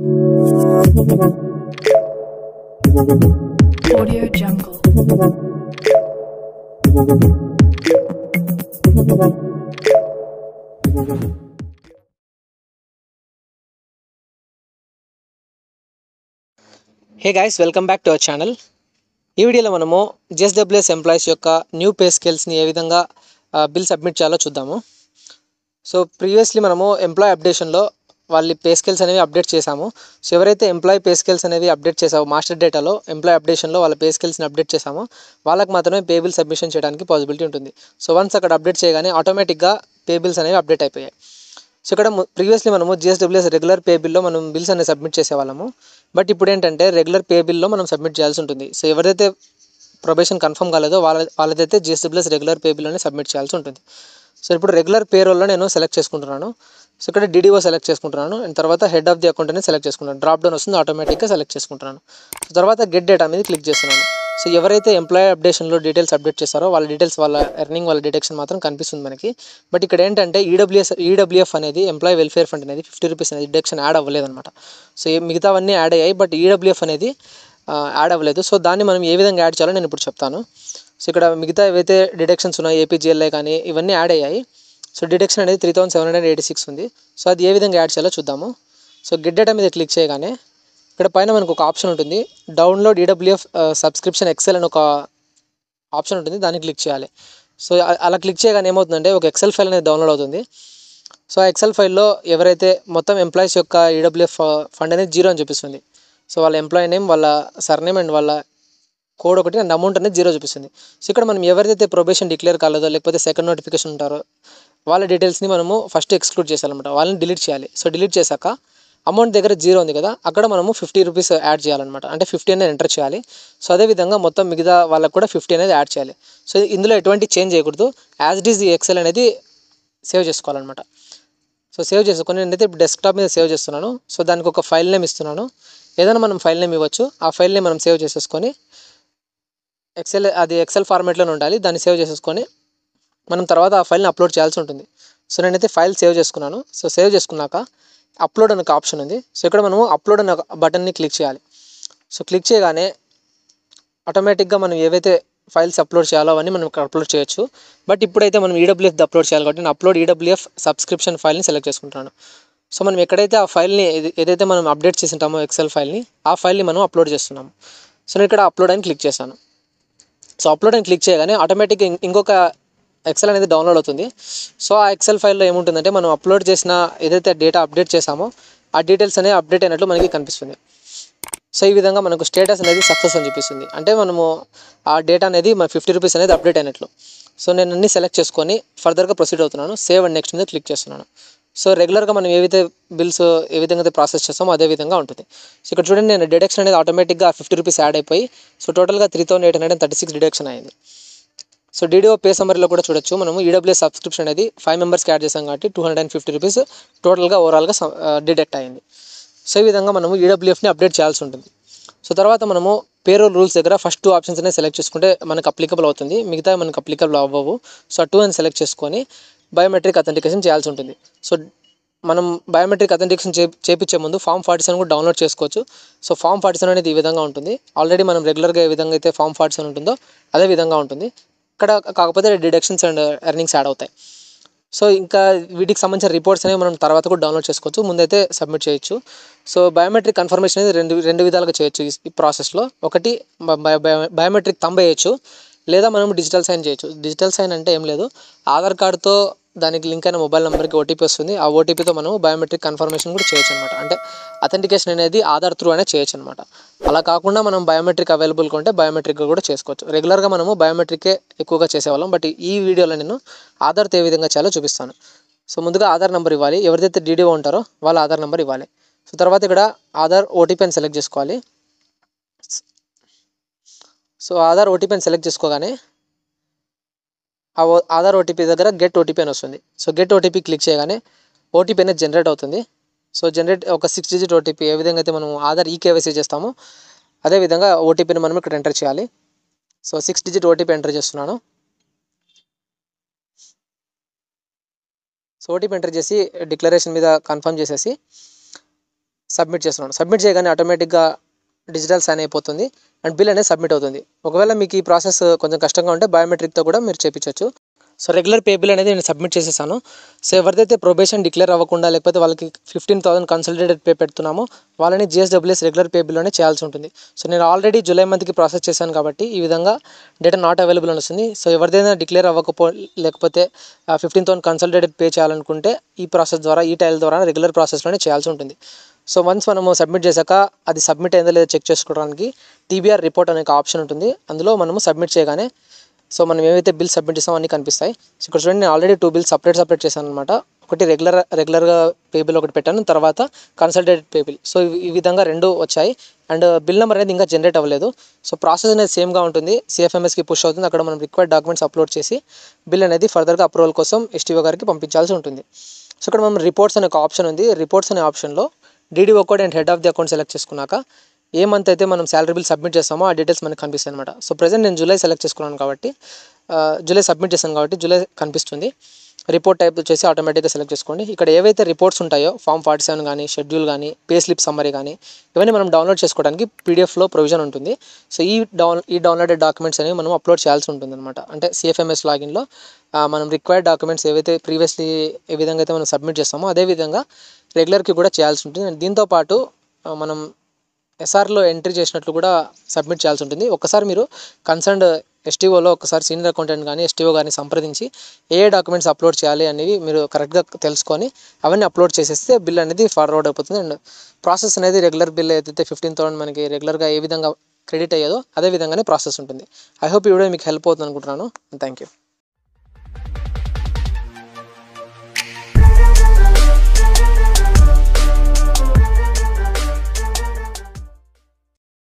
Audio Jungle. Hey guys welcome back to our channel ఈ వీడియోలో మనము జెస్డబ్ల్యూఎస్ ఎంప్లాయీస్ యొక్క న్యూ పే స్కేల్స్ని ఏ విధంగా బిల్ సబ్మిట్ చేయాలో చూద్దాము సో ప్రీవియస్లీ మనము ఎంప్లాయ్ అప్డేషన్లో వాళ్ళ పే స్కేల్స్ అనేవి అప్డేట్ చేశాము సో ఎవరైతే ఎంప్లాయ్ పే స్కేల్స్ అనేవి అప్డేట్ చేసామో మాస్టర్ డేటాలో ఎంప్లాయ్ అప్డేషన్లో వాళ్ళ పే స్కేల్స్ని అప్డేట్ చేసామో వాళ్ళకి మాత్రమే పే బిల్ సబ్మిషన్ చేయడానికి పాసిబిలిటీ ఉంటుంది సో వన్స్ అక్కడ అప్డేట్ చేయగానే ఆటోమేటిక్గా పే బిల్స్ అనేవి అప్డేట్ అయిపోయాయి సో ఇక్కడ ప్రీవియస్లీ మనము జిఎస్డబ్ల్యూఎస్ రెగ్యులర్ పే బిల్లో మనం బిల్స్ అనేది సబ్మిట్ చేసేవాళ్ళము బట్ ఇప్పుడు ఏంటంటే రెగ్యులర్ పే బిల్లో మనం సబ్మిట్ చేయాల్సి ఉంటుంది సో ఎవరైతే ప్రొబేషన్ కన్ఫర్మ్ కాలేదో వాళ్ళ వాళ్ళదైతే జిఎస్డబ్ల్యూఎస్ రెగ్యులర్ పే బిల్లోనే సబ్మిట్ చేయాల్సి ఉంటుంది సో ఇప్పుడు రెగ్యులర్ పే రోల్లో నేను సెలెక్ట్ చేసుకుంటున్నాను సో ఇక్కడ డిడిఓ సెలెక్ట్ చేసుకుంటున్నాను అండ్ తర్వాత హెడ్ ఆఫ్ ది అకౌంట్ అనేది సెలెక్ట్ చేసుకుంటాను డ్రాప్ డౌన్ వస్తుంది ఆటోమేటిక్గా సెలెక్ట్ చేసుకుంటున్నాను సో తర్వాత గెట్ డేటా మీద క్లిక్ చేస్తున్నాను సో ఎవరైతే ఎంప్లాయీ అప్డేషన్లో డీటెయిల్స్ అప్డేట్ చేస్తారో వాళ్ళ డీటెయిల్స్ వాళ్ళ ఎర్నింగ్ వాళ్ళ డిటెక్షన్ మాత్రం కనిపిస్తుంది మనకి బట్ ఇక్కడ ఏంటంటే ఈడబ్ల్యూఎస్ ఈడబ్ల్యూఎఫ్ అనేది ఎంప్లాయీ వెల్ఫేర్ ఫండ్ అనేది ఫిఫ్టీ రూపీస్ అనేది డిడక్షన్ యాడ్ అవ్వలేదన్నమాట సో ఈ మిగతావన్నీ యాడ్ అయ్యాయి బట్ ఈడబ్ల్యూఎఫ్ అనేది యాడ్ అవ్వలేదు సో దాన్ని మనం ఏ విధంగా యాడ్ చేయాలో నేను ఇప్పుడు చెప్తాను సో ఇక్కడ మిగతా ఏవైతే డిడక్షన్స్ ఉన్నాయో ఏపీజీఎల్ఐ కానీ ఇవన్నీ యాడ్ అయ్యాయి సో డిడక్షన్ అనేది three thousand seven hundred eighty six ఉంది సో అది ఏ విధంగా యాడ్ చేయాలో చూద్దాము సో గెట్ డేటా మీద క్లిక్ చేయగానే ఇక్కడ పైన మనకు ఒక ఆప్షన్ ఉంటుంది డౌన్లోడ్ ఈడబ్ల్యూఎఫ్ సబ్స్క్రిప్షన్ ఎక్సెల్ అని ఒక ఆప్షన్ ఉంటుంది దాన్ని క్లిక్ చేయాలి సో అ- అలా క్లిక్ చేయగానే ఏమవుతుందంటే ఒక ఎక్సెల్ ఫైల్ అనేది డౌన్లోడ్ అవుతుంది సో ఆ ఎక్సెల్ ఫైల్లో ఎవరైతే మొత్తం ఎంప్లాయీస్ యొక్క ఈడబ్ల్యూఎఫ్ ఫండ్ అనేది జీరో అని చూపిస్తుంది సో వాళ్ళ ఎంప్లాయీ నేమ్ వాళ్ళ సర్నేమ్ అండ్ వాళ్ళ కోడ్ ఒకటి అండ్ అమౌంట్ అనేది జీరో చూపిస్తుంది సో ఇక్కడ మనం ఎవరైతే ప్రొబేషన్ డిక్లేర్ కాలేదో లేకపోతే సెకండ్ నోటిఫికేషన్ ఉంటారో వాళ్ళ డీటెయిల్స్ని మనము ఫస్ట్ ఎక్స్క్లూడ్ చేయాలన్నమాట వాళ్ళని డిలీట్ చేయాలి సో డిలీట్ చేశాక అమౌంట్ దగ్గర జీరో ఉంది కదా అక్కడ మనము ఫిఫ్టీ రూపీస్ యాడ్ చేయాలన్నమాట అంటే ఫిఫ్టీ అనేది ఎంటర్ చేయాలి సో అదేవిధంగా మొత్తం మిగతా వాళ్ళకు కూడా ఫిఫ్టీ అనేది యాడ్ చేయాలి సో ఇందులో ఎటువంటి చేంజ్ చేయకూడదు యాజ్ ఇట్ ఈస్ ఈ ఎక్సెల్ అనేది సేవ్ చేసుకోవాలన్నమాట సో సేవ్ చేసుకొని నేనైతే ఇప్పుడు డెస్క్టాప్ మీద సేవ్ చేస్తున్నాను సో దానికి ఒక ఫైల్ నేమ్ ఇస్తున్నాను ఏదైనా మనం ఫైల్ నేమ్ ఇవ్వచ్చు ఆ ఫైల్ నేమ్ మనం సేవ్ చేసేసుకొని ఎక్సెల్ అది ఎక్సెల్ ఫార్మాట్లోనే ఉండాలి దాన్ని సేవ్ చేసేసుకొని మనం తర్వాత ఆ ఫైల్ని అప్లోడ్ చేయాల్సి ఉంటుంది సో నేనైతే ఫైల్ సేవ్ చేసుకున్నాను సో సేవ్ చేసుకున్నాక అప్లోడ్ అనే ఒక ఆప్షన్ ఉంది సో ఇక్కడ మనము అప్లోడ్ అనే బటన్ని క్లిక్ చేయాలి సో క్లిక్ చేయగానే ఆటోమేటిక్గా మనం ఏవైతే ఫైల్స్ అప్లోడ్ చేయాలో అవన్నీ మనం ఇక్కడ అప్లోడ్ చేయొచ్చు బట్ ఇప్పుడైతే మనం ఈడబ్ల్యూఎఫ్ అప్లోడ్ చేయాలి కాబట్టి నేను అప్లోడ్ ఈడబ్ల్యూఎఫ్ సబ్స్క్రిప్షన్ ఫైల్ని సెలెక్ట్ చేసుకుంటాను సో మనం ఎక్కడైతే ఆ ఫైల్ని ఏది- ఏదైతే మనం అప్డేట్ చేసి ఉంటామో ఎక్సెల్ ఫైల్ని ఆ ఫైల్ని మనం అప్లోడ్ చేస్తున్నాము సో నేను ఇక్కడ అప్లోడ్ అని క్లిక్ చేశాను సో అప్లోడ్ అని క్లిక్ చేయగానే ఆటోమేటిక్గా ఇంకొక ఎక్సెల్ అనేది డౌన్లోడ్ అవుతుంది సో ఆ ఎక్సెల్ ఫైల్లో ఏముంటుందంటే మనం అప్లోడ్ చేసిన ఏదైతే డేటా అప్డేట్ చేసామో ఆ డీటెయిల్స్ అనేవి అప్డేట్ అయినట్లు మనకి కనిపిస్తుంది సో ఈ విధంగా మనకు స్టేటస్ అనేది సక్సెస్ అని చూపిస్తుంది అంటే మనము ఆ డేటా అనేది మన ఫిఫ్టీ రూపీస్ అనేది అప్డేట్ అయినట్లు సో నేను అన్ని సెలెక్ట్ చేసుకొని ఫర్దర్గా ప్రొసీడ్ అవుతున్నాను సేవ్ అండ్ నెక్స్ట్ మీద క్లిక్ చేస్తున్నాను సో రెగ్యులర్గా మనం ఏవైతే బిల్స్ ఏ విధంగా అయితే ప్రాసెస్ చేస్తామో అదే విధంగా ఉంటుంది సో ఇక్కడ చూడండి నేను డిడక్షన్ అనేది ఆటోమేటిక్గా ఫిఫ్టీ రూపీస్ యాడ్ అయిపోయి సో టోటల్గా three thousand eight hundred and thirty six deduction అయింది సో డీడీఓ పే సమ్మరీలో కూడా చూడొచ్చు మనము ఈడబ్ల్యూఎస్ సబ్స్క్రిప్షన్ అనేది ఫైవ్ మెంబర్స్కి యాడ్ చేసాం కాబట్టి two hundred and fifty rupees టోటల్గా ఓవరాల్గా డిడక్ట్ అయింది సో ఈ విధంగా మనము ఈడబ్ల్యూఎఫ్ని అప్డేట్ చేయాల్సి ఉంటుంది సో తర్వాత మనము పేరోల్ రూల్స్ దగ్గర ఫస్ట్ టూ ఆప్షన్స్ అనేది సెలెక్ట్ చేసుకుంటే మనకు అప్లికబుల్ అవుతుంది మిగతా మనకు అప్లికబుల్ అవ్వవు సో టూ అని సెలెక్ట్ చేసుకొని బయోమెట్రిక్ అథెంటికేషన్ చేయాల్సి ఉంటుంది సో మనం బయోమెట్రిక్ అథెంటికేషన్ చే చేపించే ముందు ఫామ్ ఫార్టీ సెవెన్ కూడా డౌన్లోడ్ చేసుకోవచ్చు సో ఫామ్ ఫార్టీ సెవెన్ అనేది ఈ విధంగా ఉంటుంది ఆల్రెడీ మనం రెగ్యులర్గా ఏ విధంగా అయితే ఫామ్ ఫార్టీ సెవెన్ ఉంటుందో అదే విధంగా ఉంటుంది ఇక్కడ కాకపోతే డిడక్షన్స్ అండ్ ఎర్నింగ్స్ యాడ్ అవుతాయి సో ఇంకా వీటికి సంబంధించిన రిపోర్ట్స్ అనేవి మనం తర్వాత కూడా డౌన్లోడ్ చేసుకోవచ్చు ముందైతే సబ్మిట్ చేయొచ్చు సో బయోమెట్రిక్ కన్ఫర్మేషన్ అనేది రెండు రెండు విధాలుగా చేయొచ్చు ఈ- ఈ ప్రాసెస్లో ఒకటి బయోమెట్రిక్ తంబ వేయచ్చు లేదా మనం డిజిటల్ సైన్ చేయొచ్చు డిజిటల్ సైన్ అంటే ఏం లేదు ఆధార్ కార్డ్తో దానికి లింక్ అయిన మొబైల్ నెంబర్కి ఓటీపీ వస్తుంది ఆ ఓటీపీతో మనం బయోమెట్రిక్ కన్ఫర్మేషన్ కూడా చేయొచ్చు అనమాట అంటే అథెంటికేషన్ అనేది ఆధార్ త్రూ అనే చేయొచ్చు అనమాట అలా కాకుండా మనం బయోమెట్రిక్ అవైలబుల్ ఉంటే బయోమెట్రిక్ కూడా చేసుకోవచ్చు రెగ్యులర్గా మనము బయోమెట్రికే ఎక్కువగా చేసేవాళ్ళం బట్ ఈ వీడియోలో నేను ఆధార్తో ఏ విధంగా చేయాలో చూపిస్తాను సో ముందుగా ఆధార్ నెంబర్ ఇవ్వాలి ఎవరిదైతే డీడీఓ ఉంటారో వాళ్ళ ఆధార్ నెంబర్ ఇవ్వాలి సో తర్వాత ఇక్కడ ఆధార్ ఓటీపీ అని సెలెక్ట్ చేసుకోవాలి సో ఆధార్ ఓటీపీ అని సెలెక్ట్ చేసుకోగానే ఆ ఓ- ఆధార్ ఓటీపీ దగ్గర గెట్ ఓటీపీ అని వస్తుంది సో గెట్ ఓటీపీ క్లిక్ చేయగానే ఓటీపీ అనేది జనరేట్ అవుతుంది సో జనరేట్ ఒక సిక్స్ డిజిట్ ఓటీపీ ఏ విధంగా అయితే మనం ఆధార్ ఈకేవైసీ చేస్తామో అదే విధంగా ఓటీపీని మనం ఇక్కడ ఎంటర్ చేయాలి so six digit OTP enter చేస్తున్నాను సో ఓటీపీ ఎంటర్ చేసి డిక్లరేషన్ మీద కన్ఫర్మ్ చేసేసి సబ్మిట్ చేస్తున్నాను సబ్మిట్ చేయగానే ఆటోమేటిక్గా డిజిటల్ సైన్ అయిపోతుంది అండ్ బిల్ అనేది సబ్మిట్ అవుతుంది ఒకవేళ మీకు ఈ ప్రాసెస్ కొంచెం కష్టంగా ఉంటే బయోమెట్రిక్తో కూడా మీరు చేపించవచ్చు సో రెగ్యులర్ పే బిల్ అనేది నేను సబ్మిట్ చేసేసాను సో ఎవరిదైతే ప్రొబేషన్ డిక్లేర్ అవ్వకుండా లేకపోతే వాళ్ళకి ఫిఫ్టీన్ థౌసండ్ కన్సల్టేటెడ్ పే పెడుతున్నామో వాళ్ళని జిఎస్డబ్ల్యూఎస్ రెగ్యులర్ పే బిల్లోనే చేయాల్సి ఉంటుంది సో నేను ఆల్రెడీ జూలై మంత్కి ప్రాసెస్ చేశాను కాబట్టి ఈ విధంగా డేటా నాట్ అవైలబుల్ అని వస్తుంది సో ఎవరిదైనా డిక్లేర్ అవ్వకపో లేకపోతే ఫిఫ్టీన్ థౌసండ్ కన్సల్టేటెడ్ పే చేయాలనుకుంటే ఈ ప్రాసెస్ ద్వారా ఈ టైల్ ద్వారా రెగ్యులర్ ప్రాసెస్లోనే చేయాల్సి ఉంటుంది సో వన్స్ మనము సబ్మిట్ చేశాక అది సబ్మిట్ అయిందో లేదో చెక్ చేసుకోవడానికి టీబీఆర్ రిపోర్ట్ అనే ఒక ఆప్షన్ ఉంటుంది అందులో మనము సబ్మిట్ చేయగానే సో మనం ఏవైతే బిల్ సబ్మిట్ చేస్తామో అన్నీ కనిపిస్తాయి సో ఇక్కడ చూడండి నేను already two bills separate separate చేశాను అనమాట ఒకటి రెగ్యులర్ రెగ్యులర్గా పే బిల్ ఒకటి పెట్టాను తర్వాత కన్సల్టేటెడ్ పే బిల్ సో ఈ విధంగా రెండు వచ్చాయి అండ్ బిల్ నెంబర్ అనేది ఇంకా జనరేట్ అవ్వలేదు సో ప్రాసెస్ అనేది సేమ్గా ఉంటుంది సిఎఫ్ఎంఎస్కి పుష్ అవుతుంది అక్కడ మనం రిక్వైర్డ్ డాక్యుమెంట్స్ అప్లోడ్ చేసి బిల్ అనేది ఫర్దర్గా అప్రూవల్ కోసం ఎస్టీఓ గారికి పంపించాల్సి ఉంటుంది సో ఇక్కడ మనం రిపోర్ట్స్ అనే ఒక ఆప్షన్ ఉంది రిపోర్ట్స్ అనే ఆప్షన్లో DDO code and head of the account select చేసుకున్నాక ఏ మంత్ అయితే మనం శాలరీ బిల్ సబ్మిట్ చేస్తామో ఆ డీటెయిల్స్ మనకి కనిపిస్తాయి అనమాట సో ప్రజెంట్ నేను జూలై సెలెక్ట్ చేసుకున్నాను కాబట్టి జూలై సబ్మిట్ చేశాను కాబట్టి జూలై కనిపిస్తుంది రిపోర్ట్ టైప్ వచ్చేసి ఆటోమేటిక్గా సెలెక్ట్ చేసుకోండి ఇక్కడ ఏవైతే రిపోర్ట్స్ ఉంటాయో ఫామ్ ఫార్టీ సెవెన్ కానీ షెడ్యూల్ కానీ పే స్లిప్ సమ్మరీ కానీ ఇవన్నీ మనం డౌన్లోడ్ చేసుకోవడానికి పీడిఎఫ్లో ప్రొవిజన్ ఉంటుంది సో ఈ డౌన్ ఈ డౌన్లోడెడ్ డాక్యుమెంట్స్ అనేవి మనం అప్లోడ్ చేయాల్సి ఉంటుంది అనమాట అంటే సిఎఫ్ఎంఎస్ లాగిన్లో మనం రిక్వైర్డ్ డాక్యుమెంట్స్ ఏవైతే ప్రీవియస్లీ ఏ విధంగా అయితే మనం సబ్మిట్ చేస్తామో అదే విధంగా రెగ్యులర్కి కూడా చేయాల్సి ఉంటుంది అండ్ దీంతోపాటు ఆ, మనం ఎస్ఆర్లో ఎంట్రీ చేసినట్లు కూడా సబ్మిట్ చేయాల్సి ఉంటుంది ఒకసారి మీరు కన్సర్న్డ్ ఎస్టీఓలో ఒకసారి సీనియర్ అకౌంటెంట్ కానీ ఎస్టీఓ కానీ సంప్రదించి ఏ ఏ డాక్యుమెంట్స్ అప్లోడ్ చేయాలి అనేవి మీరు కరెక్ట్గా తెలుసుకొని అవన్నీ అప్లోడ్ చేసేస్తే బిల్ అనేది ఫార్వర్డ్ అయిపోతుంది అండ్ ప్రాసెస్ అనేది రెగ్యులర్ బిల్ ఏదైతే ఫిఫ్టీన్ థౌసండ్ మనకి రెగ్యులర్గా ఏ విధంగా క్రెడిట్ అయ్యేదో అదే విధంగానే ప్రాసెస్ ఉంటుంది ఐ హోప్ ఈ వీడియో మీకు హెల్ప్ అవుతుంది అనుకుంటున్నాను థ్యాంక్ యూ